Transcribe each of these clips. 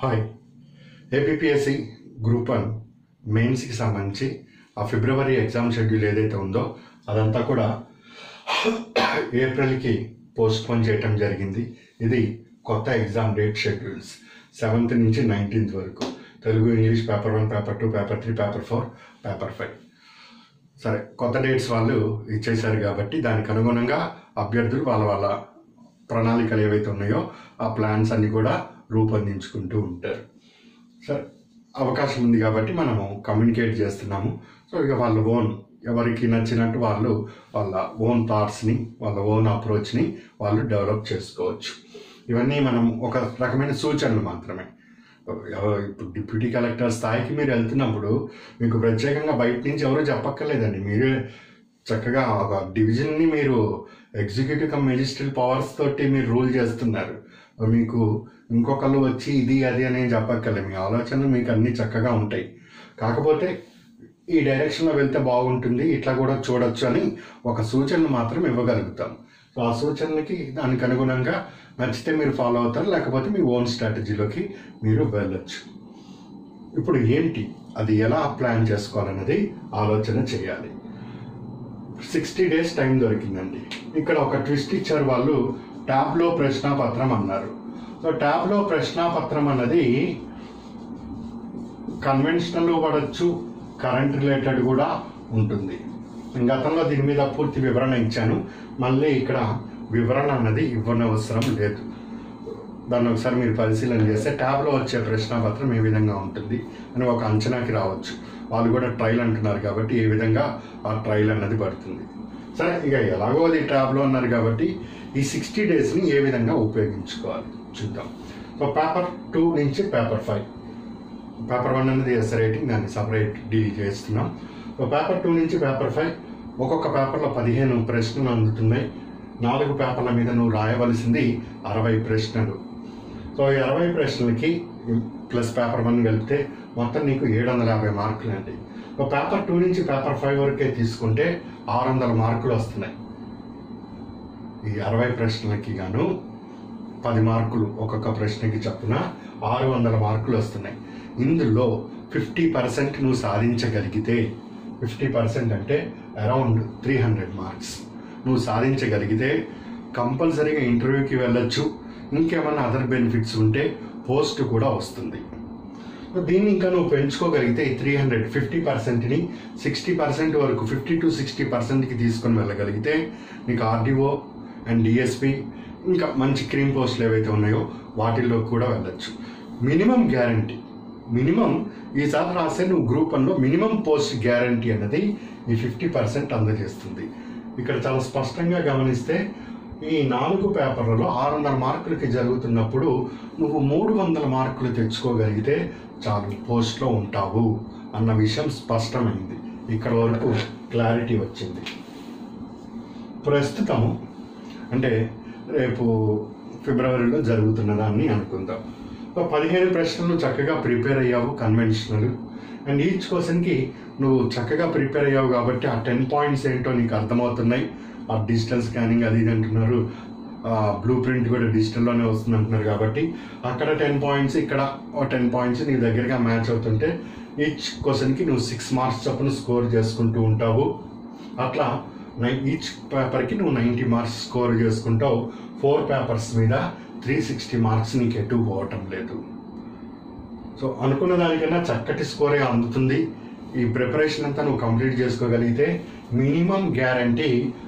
hi APSC group one మెయిన్స్కి సంబంధించి ఆ ఫిబ్రవరి ఎగ్జామ్ షెడ్యూల్ ఏదైతే ఉందో అదంతా కూడా ఏప్రిల్కి పోస్ట్ పోన్ చేయటం జరిగింది ఇది కొత్త ఎగ్జామ్ డేట్ షెడ్యూల్స్ సెవెంత్ నుంచి నైన్టీన్త్ వరకు Telugu English paper one paper two paper three paper four paper five సరే కొత్త డేట్స్ వాళ్ళు ఇచ్చేశారు కాబట్టి దానికి అనుగుణంగా అభ్యర్థులు వాళ్ళ వాళ్ళ ప్రణాళికలు ఏవైతే ఉన్నాయో ఆ ప్లాన్స్ అన్ని కూడా రూపొందించుకుంటూ ఉంటారు సరే అవకాశం ఉంది కాబట్టి మనము కమ్యూనికేట్ చేస్తున్నాము సో ఇక వాళ్ళ ఓన్ ఎవరికి నచ్చినట్టు వాళ్ళు వాళ్ళ ఓన్ థాట్స్ని వాళ్ళ ఓన్ అప్రోచ్ని వాళ్ళు డెవలప్ చేసుకోవచ్చు ఇవన్నీ మనం ఒక రకమైన సూచనలు మాత్రమే ఎవ- ఇప్పుడు డిప్యూటీ కలెక్టర్ స్థాయికి మీరు వెళ్తున్నప్పుడు మీకు ప్రత్యేకంగా బయట నుంచి ఎవరు చెప్పక్కర్లేదండి మీరే చక్కగా ఒక డివిజన్ని మీరు ఎగ్జిక్యూటివ్ కమ్ మెజిస్ట్రేట్ పవర్స్ తోటి మీరు రూల్ చేస్తున్నారు మీకు ఇంకొకళ్ళు వచ్చి ఇది అది అని చెప్పక్కర్లేదు మీ ఆలోచనలు మీకు అన్నీ చక్కగా ఉంటాయి కాకపోతే ఈ డైరెక్షన్లో వెళ్తే బాగుంటుంది ఇట్లా కూడా చూడొచ్చు అని ఒక సూచనలు మాత్రం ఇవ్వగలుగుతాం సో ఆ సూచనలకి దానికి అనుగుణంగా నచ్చితే మీరు ఫాలో అవుతారు లేకపోతే మీ ఓన్ స్ట్రాటజీలోకి మీరు వెళ్ళొచ్చు ఇప్పుడు ఏంటి అది ఎలా ప్లాన్ చేసుకోవాలన్నది ఆలోచన చేయాలి సిక్స్టీ డేస్ టైం దొరికిందండి ఇక్కడ ఒక ట్విస్ట్ ఇచ్చారు వాళ్ళు ట్యాబ్లో ప్రశ్నాపత్రం అన్నారు సో ట్యాబ్లో ప్రశ్నాపత్రం అన్నది కన్వెన్షనల్ పడవచ్చు కరెంట్ రిలేటెడ్ కూడా ఉంటుంది నేను గతంలో దీని మీద పూర్తి వివరణ ఇచ్చాను మళ్ళీ ఇక్కడ వివరణ అన్నది ఇవ్వనవసరం లేదు దాన్ని ఒకసారి మీరు పరిశీలన చేస్తే ట్యాబ్లో వచ్చే ప్రశ్నాపత్రం ఏ విధంగా ఉంటుంది అని ఒక అంచనాకి రావచ్చు వాళ్ళు కూడా ట్రైల్ అంటున్నారు కాబట్టి ఏ విధంగా ఆ ట్రైల్ అన్నది పడుతుంది సరే ఇక ఎలాగో అది ట్యాబ్లో అన్నారు కాబట్టి ఈ సిక్స్టీ డేస్ని ఏ విధంగా ఉపయోగించుకోవాలి చూద్దాం సో పేపర్ టూ నుంచి పేపర్ ఫైవ్ పేపర్ వన్ అనేది ఎస్ రేటింగ్ దాన్ని సపరేట్ డీల్ చేస్తున్నాం సో పేపర్ టూ నుంచి పేపర్ ఫైవ్ ఒక్కొక్క పేపర్లో పదిహేను ప్రశ్నలు అందుతున్నాయి నాలుగు పేపర్ల మీద నువ్వు రాయవలసింది అరవై ప్రశ్నలు సో ఈ అరవై ప్రశ్నలకి ప్లస్ పేపర్ వన్ కలిపితే మొత్తం నీకు ఏడు వందల యాభై మార్కులు అండి సో పేపర్ టూ నుంచి పేపర్ ఫైవ్ వరకే తీసుకుంటే ఆరు వందల మార్కులు వస్తున్నాయి ఈ అరవై ప్రశ్నలకి గాను పది మార్కులు ఒక్కొక్క ప్రశ్నకి చొప్పున ఆరు వందల మార్కులు వస్తున్నాయి ఇందులో ఫిఫ్టీ పర్సెంట్ నువ్వు సాధించగలిగితే ఫిఫ్టీ పర్సెంట్ అంటే అరౌండ్ త్రీ హండ్రెడ్ మార్క్స్ నువ్వు సాధించగలిగితే కంపల్సరీగా ఇంటర్వ్యూకి వెళ్ళొచ్చు ఇంకేమన్నా అదర్ బెనిఫిట్స్ ఉంటే పోస్ట్ కూడా వస్తుంది దీన్ని ఇంకా నువ్వు పెంచుకోగలిగితే ఈ త్రీ హండ్రెడ్ ఫిఫ్టీ పర్సెంట్ని సిక్స్టీ పర్సెంట్ వరకు ఫిఫ్టీ టు సిక్స్టీ పర్సెంట్కి తీసుకొని వెళ్ళగలిగితే నీకు ఆర్డీఓ అండ్ డిఎస్పి ఇంకా మంచి క్రీమ్ పోస్టులు ఏవైతే ఉన్నాయో వాటిల్లో కూడా వెళ్ళొచ్చు మినిమం గ్యారంటీ మినిమం ఈసారి రాసే నువ్వు గ్రూప్ వన్లో మినిమం పోస్ట్ గ్యారంటీ అన్నది ఈ ఫిఫ్టీ పర్సెంట్ అందజేస్తుంది ఇక్కడ చాలా స్పష్టంగా గమనిస్తే ఈ నాలుగు పేపర్లలో ఆరు వందల మార్కులకి జరుగుతున్నప్పుడు నువ్వు మూడు వందల మార్కులు తెచ్చుకోగలిగితే చాలు పోస్ట్లో ఉంటావు అన్న విషయం స్పష్టమైంది ఇక్కడ వరకు క్లారిటీ వచ్చింది ప్రస్తుతం అంటే రేపు ఫిబ్రవరిలో జరుగుతున్న దాన్ని అనుకుందాం ఒక పదిహేను ప్రశ్నలు చక్కగా ప్రిపేర్ అయ్యావు కన్వెన్షనల్ అండ్ ఈచ్ క్వశ్చన్కి నువ్వు చక్కగా ప్రిపేర్ అయ్యావు కాబట్టి ఆ టెన్ పాయింట్స్ ఏంటో నీకు అర్థమవుతున్నాయి ఆ డిజిటల్ స్కానింగ్ అది ఇది అంటున్నారు బ్లూ ప్రింట్ కూడా డిజిటల్లోనే వస్తుంది అంటున్నారు కాబట్టి అక్కడ టెన్ పాయింట్స్ ఇక్కడ ఒక టెన్ పాయింట్స్ నీ దగ్గరగా మ్యాచ్ అవుతుంటే ఈచ్ క్వశ్చన్కి నువ్వు సిక్స్ మార్క్స్ చొప్పున స్కోర్ చేసుకుంటూ ఉంటావు అట్లా నై ఈచ్ పేపర్కి నువ్వు నైంటీ మార్క్స్ స్కోర్ చేసుకుంటావు ఫోర్ పేపర్స్ మీద త్రీ సిక్స్టీ మార్క్స్ నీకు ఎటు పోవటం లేదు సో అనుకున్న దానికన్నా చక్కటి స్కోరే అందుతుంది ఈ ప్రిపరేషన్ అంతా నువ్వు కంప్లీట్ చేసుకోగలిగితే మినిమం గ్యారంటీ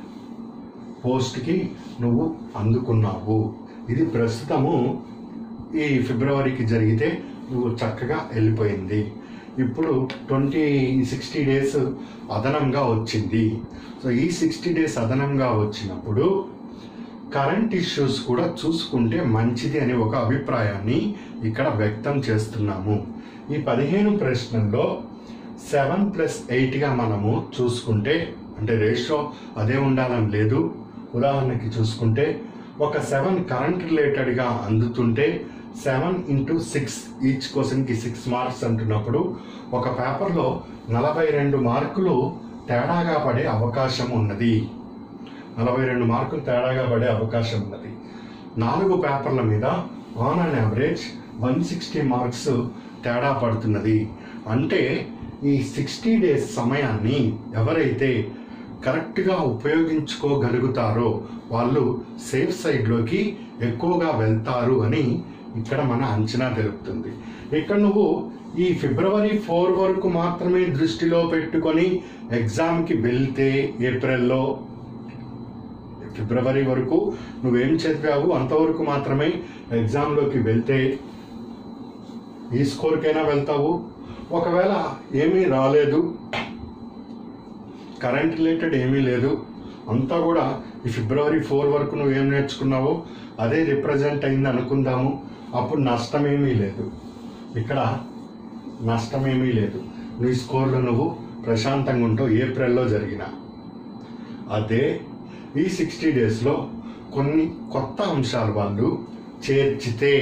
పోస్ట్కి నువ్వు అందుకున్నావు ఇది ప్రస్తుతము ఈ ఫిబ్రవరికి జరిగితే నువ్వు చక్కగా వెళ్ళిపోయింది ఇప్పుడు ట్వంటీ సిక్స్టీ డేస్ అదనంగా వచ్చింది సో ఈ సిక్స్టీ డేస్ అదనంగా వచ్చినప్పుడు కరెంట్ ఇష్యూస్ కూడా చూసుకుంటే మంచిది అనే ఒక అభిప్రాయాన్ని ఇక్కడ వ్యక్తం చేస్తున్నాము ఈ పదిహేను ప్రశ్నల్లో సెవెన్ ప్లస్ ఎయిట్గా మనము చూసుకుంటే అంటే రేషియో అదే ఉండాలని లేదు ఉదాహరణకి చూసుకుంటే ఒక సెవెన్ కరెంట్ రిలేటెడ్గా అందుతుంటే సెవెన్ ఇంటూ సిక్స్ ఈచ్ క్వశ్చన్కి సిక్స్ మార్క్స్ అంటున్నప్పుడు ఒక పేపర్లో నలభై రెండు మార్కులు తేడాగా పడే అవకాశం ఉన్నది నలభై రెండు మార్కులు తేడాగా పడే అవకాశం ఉన్నది నాలుగు పేపర్ల మీద on an average one sixty marks తేడా పడుతున్నది అంటే ఈ సిక్స్టీ డేస్ సమయాన్ని ఎవరైతే కరెక్ట్గా ఉపయోగించుకోగలుగుతారో వాళ్ళు సేఫ్ సైడ్లోకి ఎక్కువగా వెళ్తారు అని ఇక్కడ మన అంచనా తెలుపుతుంది ఇక్కడ నువ్వు ఈ ఫిబ్రవరి ఫోర్ వరకు మాత్రమే దృష్టిలో పెట్టుకొని ఎగ్జామ్కి వెళ్తే ఏప్రిల్లో ఫిబ్రవరి వరకు నువ్వేం చదివావు అంతవరకు మాత్రమే ఎగ్జామ్లోకి వెళ్తే ఈ స్కోర్కైనా వెళ్తావు ఒకవేళ ఏమీ రాలేదు కరెంట్ రిలేటెడ్ ఏమీ లేదు అంతా కూడా ఈ ఫిబ్రవరి ఫోర్ వరకు నువ్వు ఏం నేర్చుకున్నావో అదే రిప్రజెంట్ అయింది అనుకుందాము అప్పుడు నష్టమేమీ లేదు ఇక్కడ నష్టమేమీ లేదు నీ స్కోర్లో నువ్వు ప్రశాంతంగా ఉంటావు ఏప్రిల్లో జరిగిన అదే ఈ సిక్స్టీ డేస్లో కొన్ని కొత్త అంశాలు వాళ్ళు చేర్చితే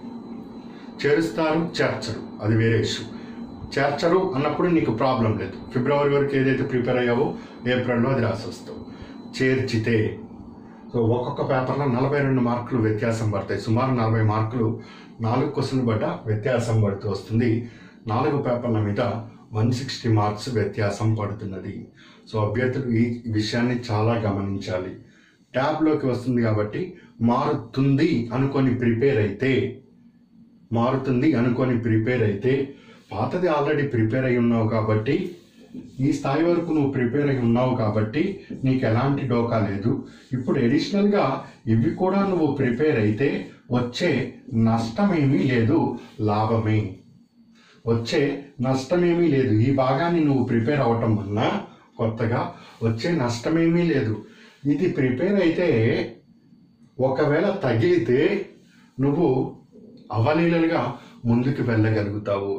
చేరుస్తారు చేర్చరు అది వేరే ఇష్యూ చేర్చరు అన్నప్పుడు నీకు ప్రాబ్లం లేదు ఫిబ్రవరి వరకు ఏదైతే ప్రిపేర్ అయ్యావో ఏప్రిల్లో అది రాసి వస్తావు చేర్చితే సో ఒక్కొక్క పేపర్లో నలభై రెండు మార్కులు వ్యత్యాసం పడతాయి సుమారు నలభై మార్కులు నాలుగు క్వశ్చన్ బట్ట వ్యత్యాసం పడుతూ వస్తుంది నాలుగు పేపర్ల మీద వన్ సిక్స్టీ మార్క్స్ వ్యత్యాసం పడుతున్నది సో అభ్యర్థులు ఈ విషయాన్ని చాలా గమనించాలి ట్యాబ్లోకి వస్తుంది కాబట్టి మారుతుంది అనుకొని ప్రిపేర్ అయితే మారుతుంది అనుకొని ప్రిపేర్ అయితే పాతది ఆల్రెడీ ప్రిపేర్ అయి ఉన్నావు కాబట్టి ఈ స్థాయి వరకు నువ్వు ప్రిపేర్ అయి ఉన్నావు కాబట్టి నీకు ఎలాంటి డోకా లేదు ఇప్పుడు ఎడిషనల్గా ఇవి కూడా నువ్వు ప్రిపేర్ అయితే వచ్చే నష్టమేమీ లేదు లాభమే వచ్చే నష్టమేమీ లేదు ఈ భాగాన్ని నువ్వు ప్రిపేర్ అవ్వటం వలన కొత్తగా వచ్చే నష్టమేమీ లేదు ఇది ప్రిపేర్ అయితే ఒకవేళ తగిలితే నువ్వు అవలీలలుగా ముందుకు వెళ్ళగలుగుతావు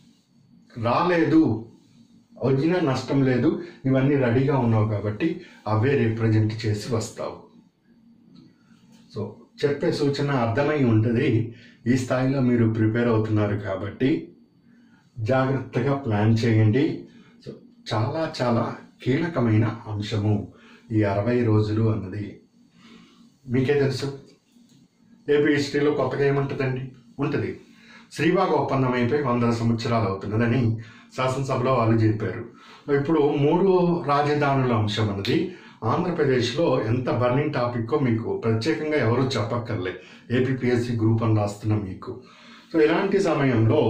రాలేదు వచ్చినా నష్టం లేదు ఇవన్నీ రెడీగా ఉన్నావు కాబట్టి అవే రిప్రజెంట్ చేసి వస్తావు సో చెప్పే సూచన అర్థమై ఉంటుంది ఈ స్థాయిలో మీరు ప్రిపేర్ అవుతున్నారు కాబట్టి జాగ్రత్తగా ప్లాన్ చేయండి సో చాలా చాలా కీలకమైన అంశము ఈ అరవై రోజులు అన్నది మీకే తెలుసు ఏపీ హిస్టరీలో కొత్తగా ఏముంటుందండి ఉంటుంది శ్రీబాగ్ ఒప్పందం అయిపోయి వందల సంవత్సరాలు అవుతున్నదని శాసనసభలో వాళ్ళు చెప్పారు ఇప్పుడు మూడు రాజధానుల అంశం అన్నది ఆంధ్రప్రదేశ్లో ఎంత బర్నింగ్ టాపిక్కో మీకు ప్రత్యేకంగా ఎవరు చెప్పక్కర్లే ఏపీపీఎస్సీ గ్రూప్ అని రాస్తున్న మీకు సో ఇలాంటి సమయంలో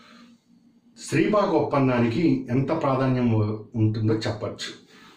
శ్రీబాగ్ ఒప్పందానికి ఎంత ప్రాధాన్యం ఉంటుందో చెప్పచ్చు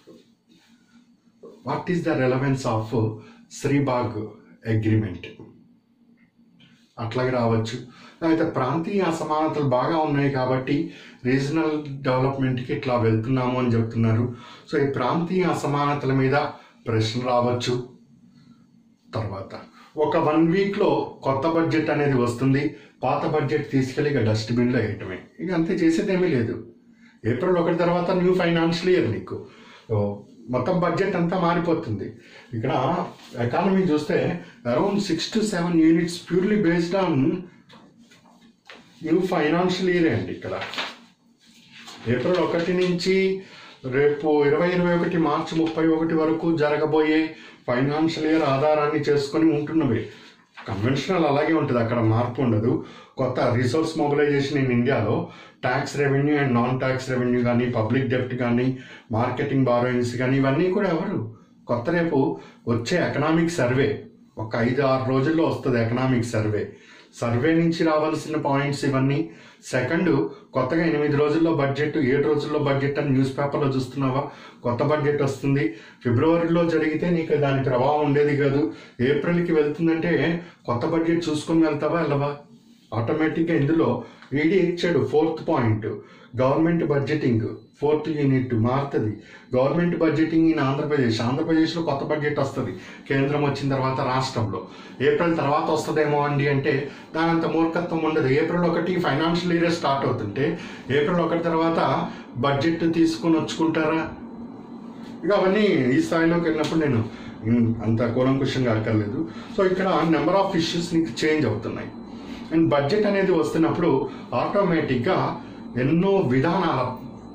what is the relevance of Sribagh agreement అట్లాగే రావచ్చు అయితే ప్రాంతీయ అసమానతలు బాగా ఉన్నాయి కాబట్టి రీజనల్ డెవలప్మెంట్కి ఇట్లా వెళ్తున్నాము అని చెప్తున్నారు సో ఈ ప్రాంతీయ అసమానతల మీద ప్రశ్న రావచ్చు తర్వాత ఒక వన్ వీక్లో కొత్త బడ్జెట్ అనేది వస్తుంది పాత బడ్జెట్ తీసుకెళ్ళి ఇక డస్ట్బిన్లో వేయటమే ఇక అంతే చేసేదేమీ లేదు ఏప్రిల్ ఒకటి తర్వాత న్యూ ఫైనాన్షియల్ ఇయర్ నీకు సో మొత్తం బడ్జెట్ అంతా మారిపోతుంది ఇక్కడ ఎకానమీ చూస్తే around six to seven units purely based on new financial year అండి ఇక్కడ ఏప్రిల్ ఒకటి నుంచి రేపు ఇరవై ఇరవై ఒకటి మార్చి ముప్పై ఒకటి వరకు జరగబోయే ఫైనాన్షియల్ ఇయర్ ఆధారాన్ని చేసుకొని ఉంటున్నవి కన్వెన్షనల్ అలాగే ఉంటుంది అక్కడ మార్పు ఉండదు కొత్త రిసోర్స్ మొబిలైజేషన్ ఇన్ ఇండియాలో tax revenue and non tax revenue కానీ పబ్లిక్ డెప్ట్ కానీ మార్కెటింగ్ బారోయిన్స్ కానీ ఇవన్నీ కూడా ఎవరు కొత్త రేపు వచ్చే ఎకనామిక్ సర్వే ఒక ఐదు ఆరు రోజుల్లో వస్తుంది ఎకనామిక్ సర్వే సర్వే నుంచి రావాల్సిన పాయింట్స్ ఇవన్నీ సెకండ్ కొత్తగా ఎనిమిది రోజుల్లో బడ్జెట్ ఏడు రోజుల్లో బడ్జెట్ అని న్యూస్ పేపర్లో చూస్తున్నావా కొత్త బడ్జెట్ వస్తుంది ఫిబ్రవరిలో జరిగితే నీకు దాని ప్రభావం ఉండేది కాదు ఏప్రిల్కి వెళ్తుందంటే కొత్త బడ్జెట్ చూసుకొని వెళ్తావా వెళ్ళవా ఆటోమేటిక్గా ఇందులో ఈడీ ఇచ్చాడు fourth point government budgeting fourth unit మారుతుంది గవర్నమెంట్ బడ్జెటింగ్ ఇన్ ఆంధ్రప్రదేశ్ ఆంధ్రప్రదేశ్లో కొత్త బడ్జెట్ వస్తుంది కేంద్రం వచ్చిన తర్వాత రాష్ట్రంలో ఏప్రిల్ తర్వాత వస్తుందేమో అండి అంటే దానంత మూర్ఖత్వం ఉండదు ఏప్రిల్ ఒకటి ఫైనాన్షియల్ ఇయర్ స్టార్ట్ అవుతుంటే ఏప్రిల్ ఒకటి తర్వాత బడ్జెట్ తీసుకొని వచ్చుకుంటారా ఇక అవన్నీ ఈ స్థాయిలోకి వెళ్ళినప్పుడు నేను ఉమ్, అంత కూలంకుషంగా అక్కర్లేదు సో ఇక్కడ నెంబర్ ఆఫ్ ఇష్యూస్ నీకు చేంజ్ అవుతున్నాయి అండ్ బడ్జెట్ అనేది వస్తున్నప్పుడు ఆటోమేటిక్గా ఎన్నో విధానాల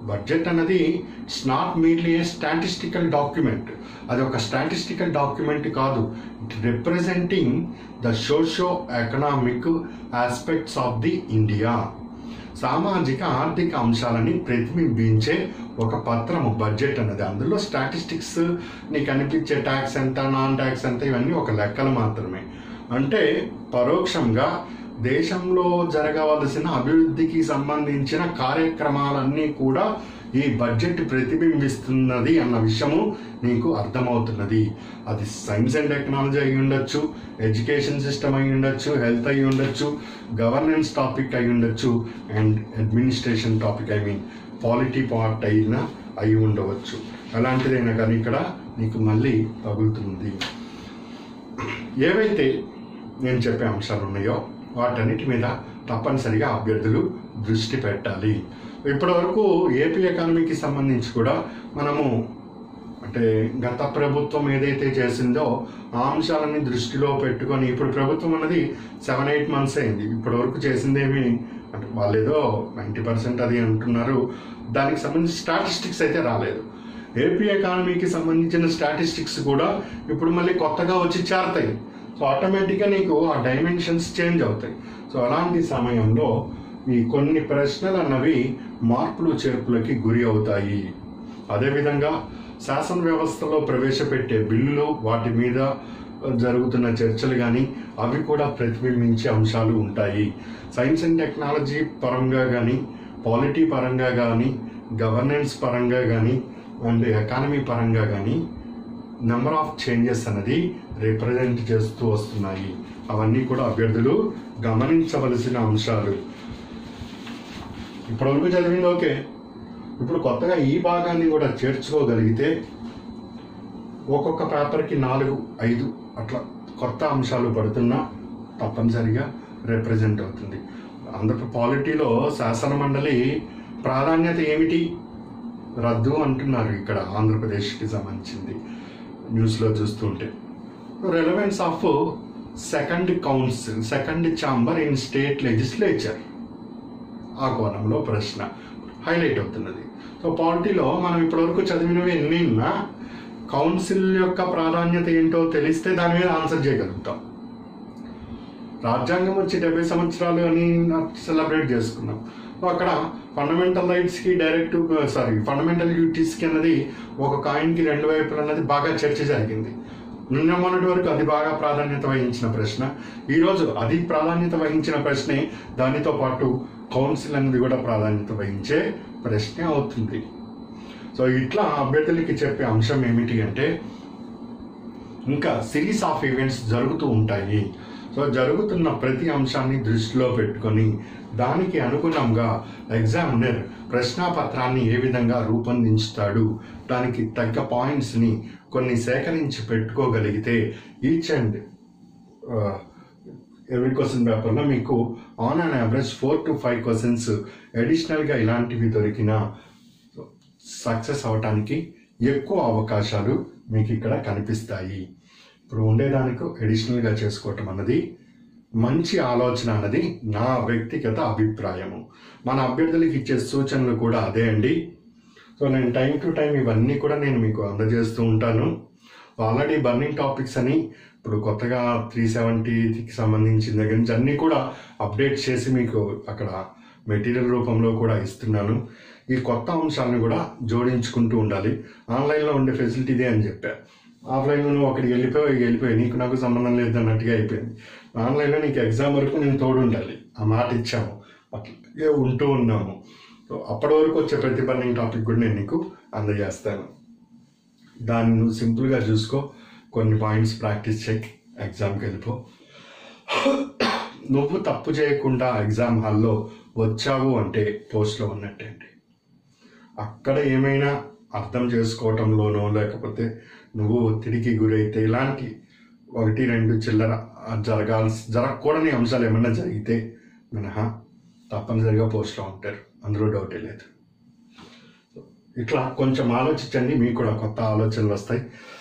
బడ్జెట్ అన్నది it's not merely a statistical document అది ఒక స్టాటిస్టికల్ డాక్యుమెంట్ కాదు it representing the socio economic aspects of the India సామాజిక ఆర్థిక అంశాలని ప్రతిబింబించే ఒక పత్రము బడ్జెట్ అన్నది అందులో స్టాటిస్టిక్స్ నీకు అనిపించే ట్యాక్స్ ఎంత నాన్ ట్యాక్స్ ఎంత ఇవన్నీ ఒక లెక్కలు మాత్రమే అంటే పరోక్షంగా దేశంలో జరగవలసిన అభివృద్ధికి సంబంధించిన కార్యక్రమాలన్నీ కూడా ఈ బడ్జెట్ ప్రతిబింబిస్తున్నది అన్న విషయము నీకు అర్థమవుతున్నది అది సైన్స్ అండ్ టెక్నాలజీ అయి ఉండొచ్చు ఎడ్యుకేషన్ సిస్టమ్ అయి ఉండొచ్చు హెల్త్ అయి ఉండొచ్చు గవర్నెన్స్ టాపిక్ అయి ఉండొచ్చు and administration topic I mean polity part అయినా అయి ఉండవచ్చు అలాంటిదైనా కానీ ఇక్కడ నీకు మళ్ళీ తగులుతుంది ఏవైతే నేను చెప్పే అంశాలు ఉన్నాయో వాటన్నిటి మీద తప్పనిసరిగా అభ్యర్థులు దృష్టి పెట్టాలి ఇప్పటివరకు ఏపీ ఎకానమీకి సంబంధించి కూడా మనము అంటే గత ప్రభుత్వం ఏదైతే చేసిందో ఆ అంశాలని దృష్టిలో పెట్టుకొని ఇప్పుడు ప్రభుత్వం అన్నది సెవెన్ ఎయిట్ మంత్స్ అయింది ఇప్పటి వరకు చేసిందేమి అంటే వాళ్ళు ఏదో నైంటీ పర్సెంట్ అది అంటున్నారు దానికి సంబంధించి స్టాటిస్టిక్స్ అయితే రాలేదు ఏపీ ఎకానమీకి సంబంధించిన స్టాటిస్టిక్స్ కూడా ఇప్పుడు మళ్ళీ కొత్తగా వచ్చి చేరతాయి సో ఆటోమేటిక్గా నీకు ఆ డైమెన్షన్స్ చేంజ్ అవుతాయి సో అలాంటి సమయంలో ఈ కొన్ని ప్రశ్నలు అన్నవి మార్పులు చేర్పులకి గురి అవుతాయి అదేవిధంగా శాసన వ్యవస్థలో ప్రవేశపెట్టే బిల్లులు వాటి మీద జరుగుతున్న చర్చలు కానీ అవి కూడా ప్రతిబింబించే అంశాలు ఉంటాయి సైన్స్ అండ్ టెక్నాలజీ పరంగా కానీ పాలిటీ పరంగా కానీ గవర్నెన్స్ పరంగా కానీ అండ్ ఎకానమీ పరంగా కానీ నెంబర్ ఆఫ్ చేంజెస్ అనేది రిప్రజెంట్ చేస్తూ వస్తున్నాయి అవన్నీ కూడా అభ్యర్థులు గమనించవలసిన అంశాలు ఇప్పటివరకు చదివింది ఓకే ఇప్పుడు కొత్తగా ఈ భాగాన్ని కూడా చేర్చుకోగలిగితే ఒక్కొక్క పేపర్కి నాలుగు ఐదు అట్లా కొత్త అంశాలు పడుతున్నా తప్పనిసరిగా రిప్రజెంట్ అవుతుంది ఆంధ్ర పాలిటీలో శాసన మండలి ప్రాధాన్యత ఏమిటి రద్దు అంటున్నారు ఇక్కడ ఆంధ్రప్రదేశ్కి సంబంధించింది న్యూస్లో చూస్తుంటే relevance of second council second chamber in state legislature ఆ కోణంలో ప్రశ్న హైలైట్ అవుతున్నది సో పాలిటీలో మనం ఇప్పటివరకు చదివినవి ఎన్ని ఉన్నా కౌన్సిల్ యొక్క ప్రాధాన్యత ఏంటో తెలిస్తే దాని మీద ఆన్సర్ చేయగలుగుతాం రాజ్యాంగం వచ్చి డెబ్బై సంవత్సరాలు అని సెలబ్రేట్ చేసుకున్నాం సో అక్కడ ఫండమెంటల్ రైట్స్కి డైరెక్ట్ సారీ ఫండమెంటల్ డ్యూటీస్కి అన్నది ఒక కాయిన్కి రెండు వైపులు అన్నది బాగా చర్చ జరిగింది నిన్న మొన్నటి వరకు అది బాగా ప్రాధాన్యత వహించిన ప్రశ్న ఈరోజు అది ప్రాధాన్యత వహించిన ప్రశ్నే దానితో పాటు కౌన్సిల్ అనేది కూడా ప్రాధాన్యత వహించే ప్రశ్నే అవుతుంది సో ఇట్లా అభ్యర్థులకి చెప్పే అంశం ఏమిటి అంటే ఇంకా సిరీస్ ఆఫ్ ఈవెంట్స్ జరుగుతూ ఉంటాయి సో జరుగుతున్న ప్రతి అంశాన్ని దృష్టిలో పెట్టుకొని దానికి అనుగుణంగా ఎగ్జామినర్ ప్రశ్నాపత్రాన్ని ఏ విధంగా రూపొందించుతాడు దానికి తగ్గ పాయింట్స్ని కొన్ని సేకరించి పెట్టుకోగలిగితే ఈచ్ అండ్ ఎవ్రీ క్వశ్చన్ పేపర్లో మీకు on and average four to five questions అడిషనల్గా ఇలాంటివి దొరికినా సక్సెస్ అవటానికి ఎక్కువ అవకాశాలు మీకు ఇక్కడ కనిపిస్తాయి ఇప్పుడు ఉండేదానికి అడిషనల్గా చేసుకోవటం అన్నది మంచి ఆలోచన అన్నది నా వ్యక్తిగత అభిప్రాయము మన అభ్యర్థులకు ఇచ్చే సూచనలు కూడా అదే అండి సో నేను టైం టు టైం ఇవన్నీ కూడా నేను మీకు అందజేస్తూ ఉంటాను ఆల్రెడీ బర్నింగ్ టాపిక్స్ అని ఇప్పుడు కొత్తగా త్రీ సెవెంటీకి సంబంధించిన దగ్గర నుంచి అన్నీ కూడా అప్డేట్ చేసి మీకు అక్కడ మెటీరియల్ రూపంలో కూడా ఇస్తున్నాను ఈ కొత్త అంశాలను కూడా జోడించుకుంటూ ఉండాలి ఆన్లైన్లో ఉండే ఫెసిలిటీ ఇదే అని చెప్పా ఆఫ్లైన్లో నువ్వు అక్కడికి వెళ్ళిపోయి వెళ్ళిపోయి నీకు నాకు సంబంధం లేదు అన్నట్టుగా అయిపోయింది ఆన్లైన్లో నీకు ఎగ్జామ్ వరకు నేను తోడు ఉండాలి ఆ మాట ఇచ్చాము అట్లాగే ఉంటూ ఉన్నాము సో అప్పటి వరకు వచ్చే ప్రతి బర్నింగ్ టాపిక్ కూడా నేను నీకు అందజేస్తాను దాన్ని నువ్వు సింపుల్గా చూసుకో కొన్ని పాయింట్స్ ప్రాక్టీస్ చేయి ఎగ్జామ్కి వెళ్ళిపో నువ్వు తప్పు చేయకుండా ఎగ్జామ్ హాల్లో వచ్చావు అంటే పోస్ట్లో ఉన్నట్టండి అక్కడ ఏమైనా అర్థం చేసుకోవటంలోనో లేకపోతే నువ్వు ఒత్తిడికి గురైతే ఇలాంటి ఒకటి రెండు చిల్లర జరగాల్సి జరగకూడని అంశాలు ఏమైనా జరిగితే మినహా తప్పనిసరిగా పోస్ట్లో ఉంటారు అందులో డౌటే లేదు ఇట్లా కొంచెం ఆలోచించండి మీకు కూడా కొత్త ఆలోచనలు వస్తాయి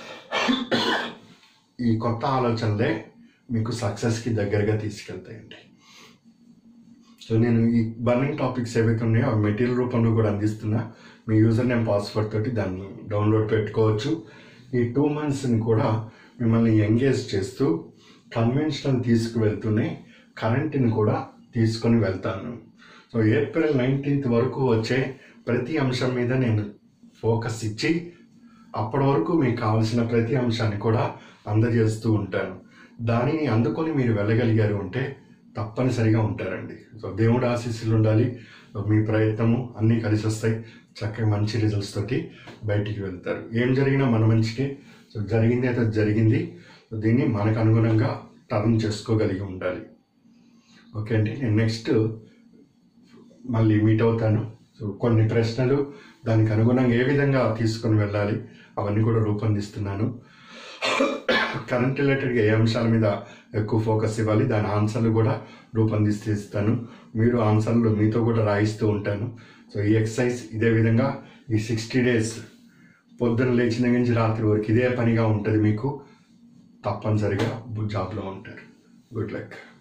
ఈ కొత్త ఆలోచనలే మీకు సక్సెస్కి దగ్గరగా తీసుకెళ్తాయండి సో నేను ఈ బర్నింగ్ టాపిక్స్ ఏవైతే ఉన్నాయో అవి మెటీరియల్ రూపంలో కూడా అందిస్తున్నా మీ యూజర్ నేమ్ పాస్వర్డ్ తోటి దాన్ని డౌన్లోడ్ పెట్టుకోవచ్చు ఈ టూ మంత్స్ని కూడా మిమ్మల్ని ఎంగేజ్ చేస్తూ కన్వెన్షన్ తీసుకువెళ్తూనే కరెంట్ని కూడా తీసుకొని వెళ్తాను సో ఏప్రిల్ నైన్టీన్త్ వరకు వచ్చే ప్రతి అంశం మీద నేను ఫోకస్ ఇచ్చి అప్పటి వరకు మీకు కావాల్సిన ప్రతి అంశాన్ని కూడా అందజేస్తూ ఉంటాను దానిని అందుకొని మీరు వెళ్ళగలిగారు అంటే తప్పనిసరిగా ఉంటారండి సో దేవుడు ఆశీస్సులు ఉండాలి సో మీ ప్రయత్నము అన్నీ కలిసి వస్తాయి చక్కగా మంచి రిజల్ట్స్ తోటి బయటికి వెళ్తారు ఏం జరిగినా మన మంచికే సో జరిగింది అయితే జరిగింది సో దీన్ని మనకు అనుగుణంగా టర్న్ చేసుకోగలిగి ఉండాలి ఓకే అండి నేను నెక్స్ట్ మళ్ళీ మీట్ అవుతాను సో కొన్ని ప్రశ్నలు దానికి అనుగుణంగా ఏ విధంగా తీసుకొని వెళ్ళాలి అవన్నీ కూడా రూపొందిస్తున్నాను కరెంట్ రిలేటెడ్గా ఏ అంశాల మీద ఎక్కువ ఫోకస్ ఇవ్వాలి దాని ఆన్సర్లు కూడా రూపొందిస్తూ ఇస్తాను మీరు ఆన్సర్లు మీతో కూడా రాయిస్తూ ఉంటాను సో ఈ ఎక్సర్సైజ్ ఇదే విధంగా ఈ సిక్స్టీ డేస్ పొద్దున లేచిన దగ్గర నుంచి రాత్రి వరకు ఇదే పనిగా ఉంటుంది మీకు తప్పనిసరిగా జాబ్లో ఉంటారు గుడ్ లక్